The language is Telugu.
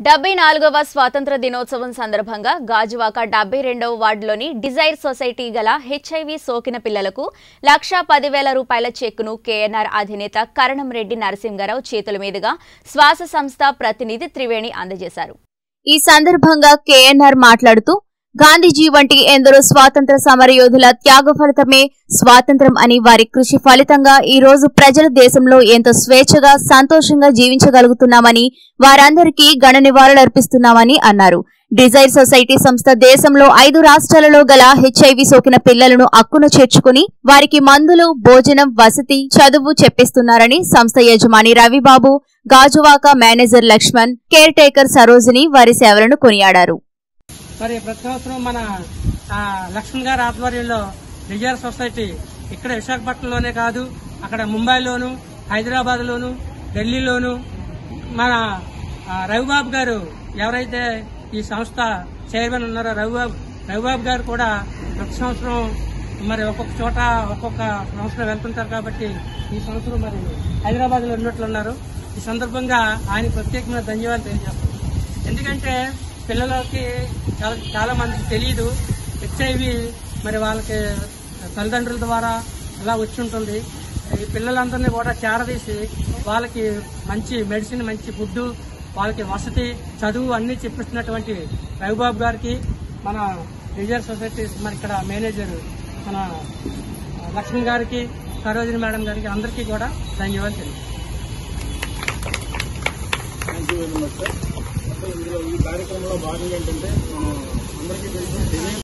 డెబ్బై నాలుగవ స్వాతంత్ర దినోత్సవం సందర్భంగా గాజువాక డెబ్బై రెండవ వార్డులోని డిజైర్ సొసైటీ గల హెచ్ఐవి సోకిన పిల్లలకు లక్షా పదివేల రూపాయల చెక్కును కేఎన్ఆర్ అధినేత కరణం రెడ్డి నరసింహారావు చేతుల మీదుగా శ్వాస సంస్థ ప్రతినిధి త్రివేణి అందజేశారు ఈ సందర్భంగా కేఎన్ఆర్ మాట్లాడుతూ గాంధీజీ వంటి ఎందరో స్వాతంత్ర సమరయోధుల త్యాగ ఫలితమే స్వాతంత్రం అని వారి కృషి ఫలితంగా ఈ రోజు ప్రజల దేశంలో ఎంతో స్వేచ్ఛగా సంతోషంగా జీవించగలుగుతున్నామని వారందరికీ గణ నివాళులర్పిస్తున్నామని అన్నారు డిజైర్ సొసైటీ సంస్థ దేశంలో ఐదు రాష్ట్రాలలో గల హెచ్ఐవి సోకిన పిల్లలను అక్కున చేర్చుకుని వారికి మందులు భోజనం వసతి చదువు చెప్పిస్తున్నారని సంస్థ యజమాని Ravibabu Gajuwaka manager Lakshman caretaker Sarojini వారి సేవలను కొనియాడారు మరి ప్రతి సంవత్సరం మన ఆ, లక్ష్మణ్ గారి ఆధ్వర్యంలో రిజర్వ్ సొసైటీ ఇక్కడ విశాఖపట్నంలోనే కాదు అక్కడ ముంబైలోను హైదరాబాద్ లోను ఢిల్లీలోను మన ఆ, రవిబాబు గారు ఎవరైతే ఈ సంస్థ చైర్మన్ ఉన్నారో రవిబాబు రవిబాబు గారు కూడా ప్రతి సంవత్సరం మరి ఒక్కొక్క చోట ఒక్కొక్క సంవత్సరం వెళ్తుంటారు కాబట్టి ఈ సంవత్సరం మరి హైదరాబాద్ లో ఉన్నట్లున్నారు ఈ సందర్భంగా ఆయన ప్రత్యేకమైన ధన్యవాదాలు తెలియజేస్తాం ఎందుకంటే పిల్లలకి చాలా చాలా మందికి తెలియదు హెచ్ఐవి మరి వాళ్ళకి తల్లిదండ్రుల ద్వారా ఇలా వచ్చి ఉంటుంది ఈ పిల్లలందరినీ కూడా చేరదీసి వాళ్ళకి మంచి మెడిసిన్ మంచి ఫుడ్ వాళ్ళకి వసతి చదువు అన్ని చెప్పిస్తున్నటువంటి రవిబాబు గారికి మన రిజర్వ్ సొసైటీ మరి ఇక్కడ మేనేజర్ మన లక్ష్మణ్ గారికి సరోజిని మేడం గారికి అందరికీ కూడా ధన్యవాదాలు తెలియజేస్తాను thank you very much sir అంటే ఇందులో ఈ కార్యక్రమంలో భాగంగా ఏంటంటే మనం అందరికీ తెలిసిన